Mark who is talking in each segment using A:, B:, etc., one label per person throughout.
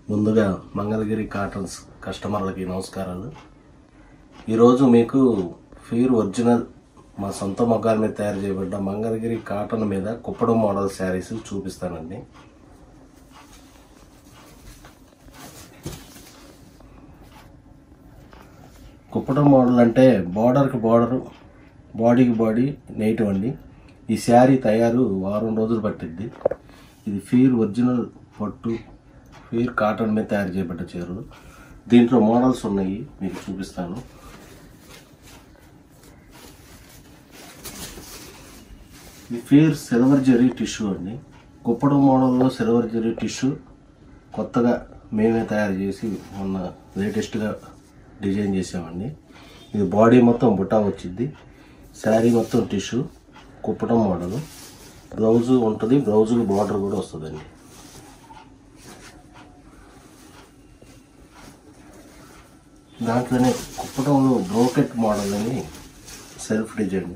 A: ముందుగా మంగళగిరి కాటన్స్ కస్టమర్లకి నమస్కారాలు ఈరోజు మీకు ఫీర్ ఒరిజినల్ మా సొంత మొగ్గాల మీద తయారు చేయబడ్డ మంగళగిరి కాటన్ మీద కుప్పడం మోడల్ శారీస్ చూపిస్తానండి కుప్పడం మోడల్ అంటే బార్డర్కి బార్డర్ బాడీకి బాడీ నెయిటివ్ అండి ఈ శారీ తయారు వారం రోజులు పట్టిద్ది ఇది ఫీర్ ఒరిజినల్ పట్టు ఫీర్ కాటన్ మీద తయారు చేయబడ్డ చీరలు దీంట్లో మోడల్స్ ఉన్నాయి మీకు చూపిస్తాను ఇది ఫీర్ సిల్వర్ జెరీ టిష్యూ అండి కుప్పడం మోడల్లో సిల్వర్ జెరీ టిష్యూ కొత్తగా మేమే తయారు చేసి మొన్న లేటెస్ట్గా డిజైన్ చేసామండి ఇది బాడీ మొత్తం బుట్టా వచ్చింది శారీ మొత్తం టిష్యూ కుప్పటం మోడల్ బ్లౌజు ఉంటుంది బ్లౌజుకి బార్డర్ కూడా వస్తుందండి దాంట్లోనే కుప్పటంలో బ్రోకెట్ మోడల్ అని సెల్ఫ్ డిజైన్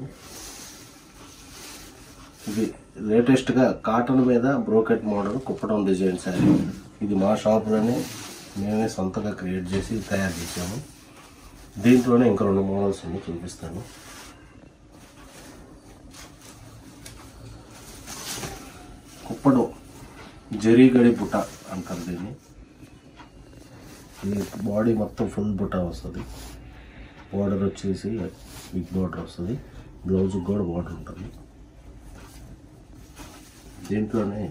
A: ఇది లేటెస్ట్గా కాటన్ మీద బ్రోకెట్ మోడల్ కుప్పటం డిజైన్ శారీ ఇది మా షాప్లోనే మేమే సొంతంగా క్రియేట్ చేసి తయారు చేసాము దీంట్లోనే ఇంకా రెండు మోడల్స్ ఉన్నాయి చూపిస్తాను కుప్పడం జరీగడి బుట్ట అంటారు దీన్ని ఇది బాడీ మొత్తం ఫుల్ బుట్ట వస్తుంది బార్డర్ వచ్చేసి బిగ్ బార్డర్ వస్తుంది బ్లౌజ్కి కూడా బార్డర్ ఉంటుంది దీంట్లోనే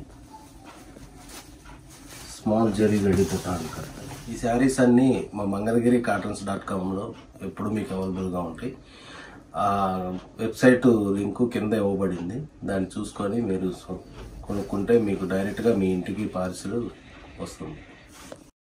A: స్మాల్ జరీ రెడీ బుట్ట అంటారు ఈ శారీస్ అన్నీ మా మంగళగిరి కాటన్స్ డాట్ కామ్లో ఎప్పుడు మీకు అవైలబుల్గా ఉంటాయి ఆ వెబ్సైట్ లింకు కింద ఇవ్వబడింది దాన్ని చూసుకొని మీరు కొనుక్కుంటే మీకు డైరెక్ట్గా మీ ఇంటికి పార్సిల్ వస్తుంది